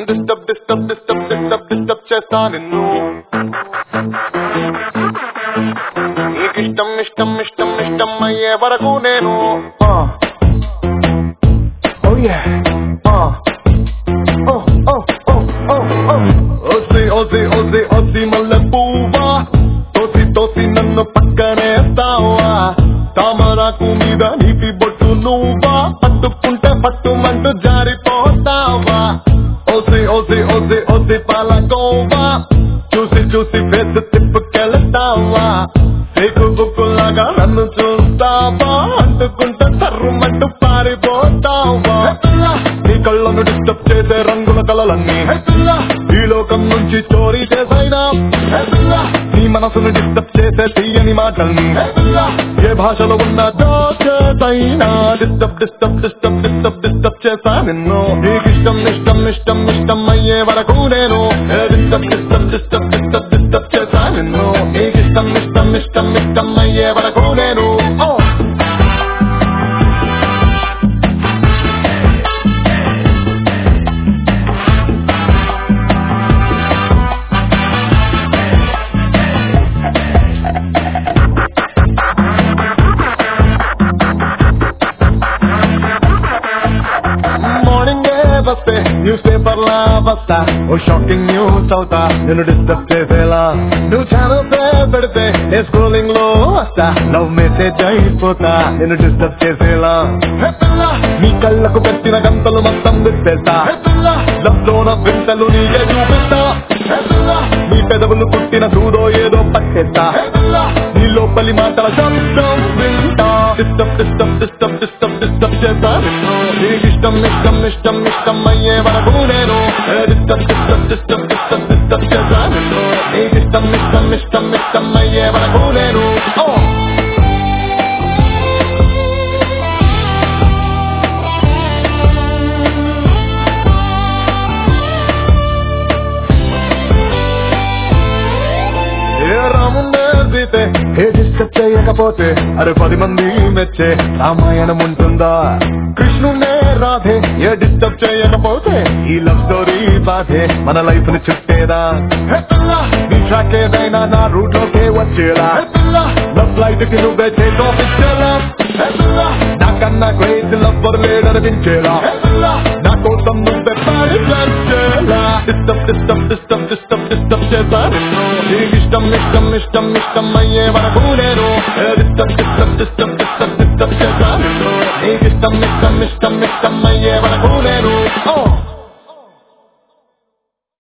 Disturb disturb disturb disturb disturb చేస్తా నిన్ను నీకిష్టం ఇష్టం ఇష్టం ఇష్టం అయ్యే వరకు నేను Ah. Oh yeah. Ah. Oh, oh, oh, oh, oh. ఓసి ఓసి ఓసి ఓసి మల్లె పువ్వా తోసి తోసి నన్ను పక్కనేస్తావా తామరాకు మీద నీటి బొట్టు నువ్వా పట్టుకుంటే పట్టుమంటూ జారిపోతావా ఓసి ఓసి ఓసి ఓసి పాలకోవా చూసి చూసి ఫేస్ తిప్పుకెళ్తావా సేకు బుక్కులాగా నన్ను చూస్తావా అంటుకుంటే సర్రుమంటూ పారిపోతావా నీ కళ్ళను డిస్టర్బ్ చేసే రంగుల కలలన్నీ ఈ లోకం నుంచి చోరీ చేసైనా నీ మనసును డిస్టర్బ్ చేసే తీయని మాటల్ని ఏ భాషలో ఉన్న దోచేసైనా disturb disturb disturb disturb disturb చేసా నిన్ను నీకిష్టం ఇష్టం ఇష్టం ఇష్టం అయ్యే వరకు నేను disturb disturb disturb disturb disturb చేసా నిన్ను నీకిష్టం ఇష్టం ఇష్టం ఇష్టం అయ్యే వరకు నేను Oh! మార్నింగ్ వస్తే న్యూస్ పేపర్ లా వస్తా ఓ షాకింగ్ న్యూస్ అవుతా నేను డిస్టర్బ్ చేసేలా నువ్వు ఛానల్ పెడితే నేను స్క్రోలింగ్ లో వస్తా లవ్ మెసేజ్ అయిపోతా నేను డిస్టర్బ్ చేసేలా హే పిల్ల, నీ కళ్ళకు పెట్టిన గంటలు మొత్తం విప్పేస్తా లవ్ లోన వింతలు నీకే చూపిస్తా హే పిల్ల, నీ పెదవులు పుట్టిన సూదో ఏదో పట్టేస్తా హే పిల్ల, నీ లోపలి మాటల శబ్దం వింటా disturb disturb disturb disturb disturb చేస్తా నిన్ను నీకిష్టం ఇష్టం ఇష్టం ఇష్టం అయ్యే వరకు నేను disturb disturb disturb disturb disturb చేస్తా నిన్ను నీకిష్టం ఇష్టం ఇష్టం ఇష్టం అయ్యే వరకు నేను Oh! ఏ రాముండే సీతే ఏ డిస్టర్బ్ చేయకపోతే అరే పది మంది మెచ్చే రామాయణం ఉంటుందా కృష్ణుడే రాధే ఏ డిస్టర్బ్ చేయకపోతే ఈ లవ్ స్టోరీ బాధే మన లైఫ్ ని చుట్టేదా హే పిల్ల, నీ ట్రాక్ ఏదైనా నా రూట్ లోకే వచ్చేలా హే పిల్ల, నా ఫ్లైట్ కి నువ్వే చేతో ఇచ్చేలా హే పిల్ల, నాకన్నా క్రేజ్ లవ్వర్ లేడనిపించేలా హే పిల్ల, నా కోసం నువ్వే పాడి చేలా disturb disturb disturb disturb disturb చేస్తా నిన్ను నీకిష్టం ఇష్టం ఇష్టం ఇష్టం అయ్యే వరకు నేను disturb disturb disturb disturb disturb చేస్తా నిన్ను నీకిష్టం ఇష్టం ఇష్టం ఇష్టం